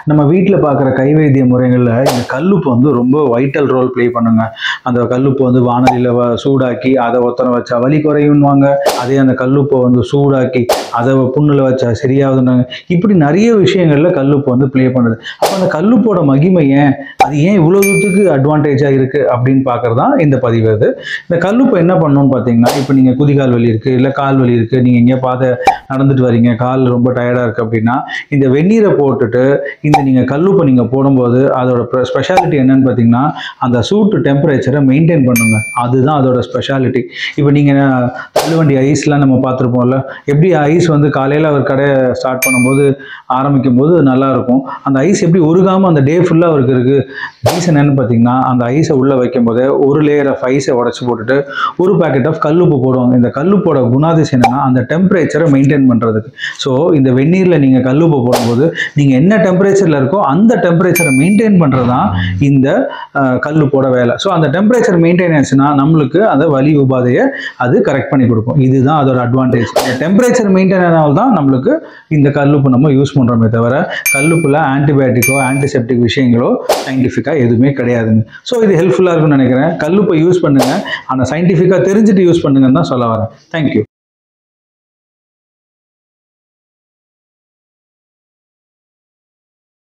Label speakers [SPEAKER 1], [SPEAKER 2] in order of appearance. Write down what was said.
[SPEAKER 1] நம்ம வீட்டில் பார்க்குற கைவைத்திய முறைகளில் இந்த கல்லுப்பு வந்து ரொம்ப வைட்டல் ரோல் ப்ளே பண்ணுங்க அந்த கல்லுப்பு வந்து வானலியில் சூடாக்கி அதை ஒத்தனை வச்சா வலி குறையும்வாங்க அதே அந்த கல்லுப்பை வந்து சூடாக்கி அதை புண்ணில் வச்சா சரியாகுதுன்னாங்க இப்படி நிறைய விஷயங்களில் கல்லுப்பு வந்து ப்ளே பண்ணுது அப்போ அந்த கல்லுப்போட மகிமை ஏன் அது ஏன் இவ்வளோ தூரத்துக்கு அட்வான்டேஜாக இருக்குது அப்படின்னு பார்க்குறது தான் இந்த பதிவு இது இந்த கல்லுப்பை என்ன பண்ணணும்னு பார்த்தீங்கன்னா இப்போ நீங்கள் குதிகால் வலி இருக்குது இல்லை கால் வலி இருக்குது நீங்கள் எங்கேயா பாதை நடந்துட்டு வரீங்க கால் ரொம்ப டயர்டாக இருக்குது அப்படின்னா இந்த வெந்நீரை போட்டுட்டு இந்த நீங்கள் கல்லுப்பை நீங்கள் போடும்போது அதோட ஸ்பெஷாலிட்டி என்னன்னு பார்த்தீங்கன்னா அந்த சூட்டு டெம்பரேச்சரை மெயின்டைன் பண்ணுங்க அதுதான் அதோட ஸ்பெஷாலிட்டி இப்போ நீங்கள் தள்ளுவண்டி ஐஸ்லாம் நம்ம பார்த்துருப்போம்ல எப்படி ஐஸ் வந்து காலையில் அவர் கடையை ஸ்டார்ட் பண்ணும்போது ஆரம்பிக்கும் போது நல்லா இருக்கும் அந்த ஐஸ் எப்படி உருகாமல் அந்த டே ஃபுல்லாக அவருக்கு இருக்குது ரீசன் என்னன்னு பார்த்தீங்கன்னா அந்த ஐஸை உள்ளே வைக்கும் போதே ஒரு லேயர் ஆஃப் ஐஸை உடச்சி போட்டுட்டு ஒரு பேக்கெட் ஆஃப் கல்லுப்பு போடுவாங்க இந்த கல்லுப்போட குணாதிசயம் என்னன்னா அந்த டெம்பரேச்சரை மெயின்டைன் பண்ணுறதுக்கு ஸோ இந்த வெந்நீரில் நீங்கள் கல்லுப்பு போடும்போது நீங்கள் என்ன டெம்பரேச்சரில் இருக்கோ அந்த டெம்பரேச்சரை மெயின்டைன் பண்ணுறது தான் இந்த அஹ், கல்லுப்போட வேலை ஸோ அந்த டெம்பரேச்சர் மெயின்டைன் ஆச்சுன்னா நம்மளுக்கு அந்த வலி உபாதையை அது கரெக்ட் பண்ணி கொடுக்கும் இதுதான் அதோட அட்வான்டேஜ் இந்த டெம்பரேச்சர் மெயின்டைன் ஆனால் தான் நம்மளுக்கு இந்த கல்லுப்பு நம்ம யூஸ் பண்ணுறோமே தவிர கல்லுப்புல ஆன்டிபயோட்டிக்கோ ஆன்டிசெப்டிக் விஷயங்களோ சயின்டிஃபிக்காக எதுவுமே கிடையாதுங்க ஸோ இது ஹெல்ப்ஃபுல்லாக இருக்கும்னு நினைக்கிறேன் கல்லுப்பை யூஸ் பண்ணுங்கள் ஆனால் சயின்டிஃபிக்காக தெரிஞ்சுட்டு யூஸ் பண்ணுங்கன்னு தான் சொல்ல வரேன் தேங்க்யூ